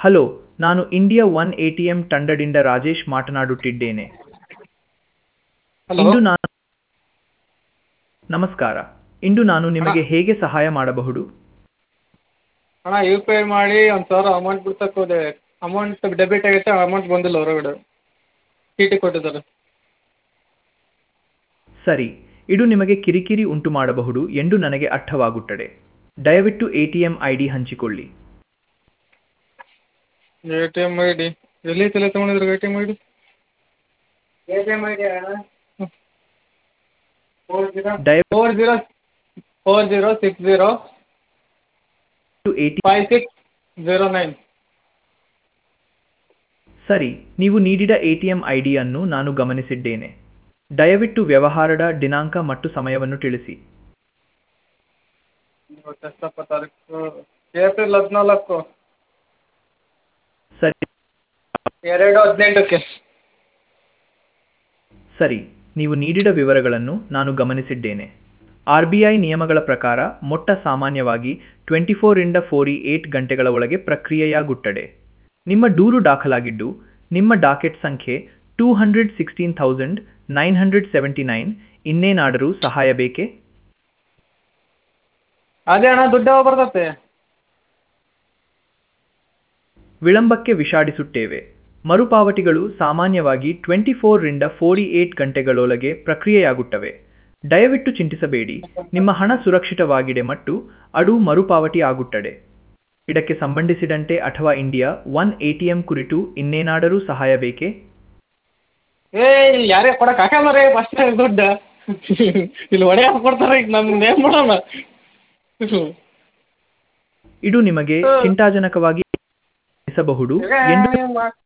hello ನಾನು India one A T M ತಂಡದಿಂದ ರಾಜೇಶ್ ಮಾತನಾಡುತ್ತಿದ್ದೇನೆ ಹಲೋ ಇಂದು ನಾನು ನಮಸ್ಕಾರ ಇಂದು ನಾನು ನಿಮಗೆ ಹೇಗೆ ಸಹಾಯ ಮಾಡಬಹುದು ಅಣ್ಣ ಯು ಪಿ ಐ ಮಾಡಿ ಒಂದು ಸಾವಿರ ಅಮೌಂಟ್ ಬಿಡ್ಸಕ್ಕೆ ಹೋದೆ ಅಮೌಂಟ್ ಡೆಬಿಟ್ ಆಗೈತೆ ಅಮೌಂಟ್ ಬಂದಿಲ್ಲ ಹೊರಗಡೆ ಚೀಟಿ ಕೊಟ್ಟಿದ್ದಾರೆ ಸರಿ ಇದು ನಿಮಗೆ ಕಿರಿಕಿರಿ ಉಂಟು ಮಾಡಬಹುದು ಎಂದು ನನಗೆ ಅರ್ಥವಾಗುತ್ತದೆ ದಯವಿಟ್ಟು A T M I D ಹಂಚಿಕೊಳ್ಳಿ A T M I D ಎಲ್ಲಿ ತಲೆ ತೊಗೊಂಡಿದ್ರು A T M I D A T M I D four zero ದಯವಿಟ್ಟು four zero four zero six zero A T five six zero nine ಸರಿ ನೀವು ನೀಡಿದ A T M I ಡಿಯನ್ನು ನಾನು ಗಮನಿಸಿದ್ದೇನೆ ದಯವಿಟ್ಟು ವ್ಯವಹಾರದ ದಿನಾಂಕ ಮತ್ತು ಸಮಯವನ್ನು ತಿಳಿಸಿ ಇವತ್ತು ಎಷ್ಟಪ್ಪ ತಾರೀಕು ಏಪ್ರಿಲ್ ಹದಿನಾಲ್ಕು ಸರಿ ಎರಡು ಹದಿನೆಂಟಕ್ಕೆ ಸರಿ ನೀವು ನೀಡಿದ ವಿವರಗಳನ್ನು ನಾನು ಗಮನಿಸಿದ್ದೇನೆ ಆರ್ ಬಿ ಐ ನಿಯಮಗಳ ಪ್ರಕಾರ ಮೊಟ್ಟ ಸಾಮಾನ್ಯವಾಗಿ ಟ್ವೆಂಟಿ ಫೋರಿಂದ ಫೋರ್ಟಿ ಏಟ್ ಗಂಟೆಗಳ ಒಳಗೆ ಪ್ರಕ್ರಿಯೆಯಾಗುತ್ತದೆ ನಿಮ್ಮ ದೂರು ದಾಖಲಾಗಿದ್ದು ನಿಮ್ಮ ಡಾಕೆಟ್ ಸಂಖ್ಯೆ two hundred sixteen thousand nine hundred seventy nine ಇನ್ನೇನಾದರೂ ಸಹಾಯ ಬೇಕೇ ಅದೇ ಅಣ್ಣ ದುಡ್ಡು ಯಾವಾಗ ಬರ್ತೈತೆ ವಿಳಂಬಕ್ಕೆ ವಿಷಾಡಿಸುತ್ತೇವೆ ಮರುಪಾವತಿಗಳು ಸಾಮಾನ್ಯವಾಗಿ ಟ್ವೆಂಟಿ ಫೋರ್ರಿಂದ ಫೋರ್ಟಿ ಏಟ್ ಗಂಟೆಗಳೊಳಗೆ ಪ್ರಕ್ರಿಯೆಯಾಗುತ್ತವೆ ದಯವಿಟ್ಟು ಚಿಂತಿಸಬೇಡಿ ನಿಮ್ಮ ಹಣ ಸುರಕ್ಷಿತವಾಗಿದೆ ಮತ್ತು ಅದು ಮರುಪಾವತಿ ಆಗುತ್ತದೆ ಇದಕ್ಕೆ ಸಂಬಂಧಿಸಿದಂತೆ ಅಥವಾ India one A T M ಕುರಿತು ಇನ್ನೇನಾದರೂ ಸಹಾಯ ಬೇಕೇ ಏ ಯಾರೇ ಕೊಡಕ್ಕೆ ಹಾಕಲ್ಲ ರೀ ಫಸ್ಟ್ ದುಡ್ಡು ಇಲ್ಲಿ ಒಡೆ ಕೊಡ್ತಾರೆ ಈಗ ನಮ್ದು ಏನು ಮಾಡೋಣ ಇದು ನಿಮಗೆ ಚಿಂತಾಜನಕವಾಗಿ ಅನಿಸಬಹುದು ಎಂದು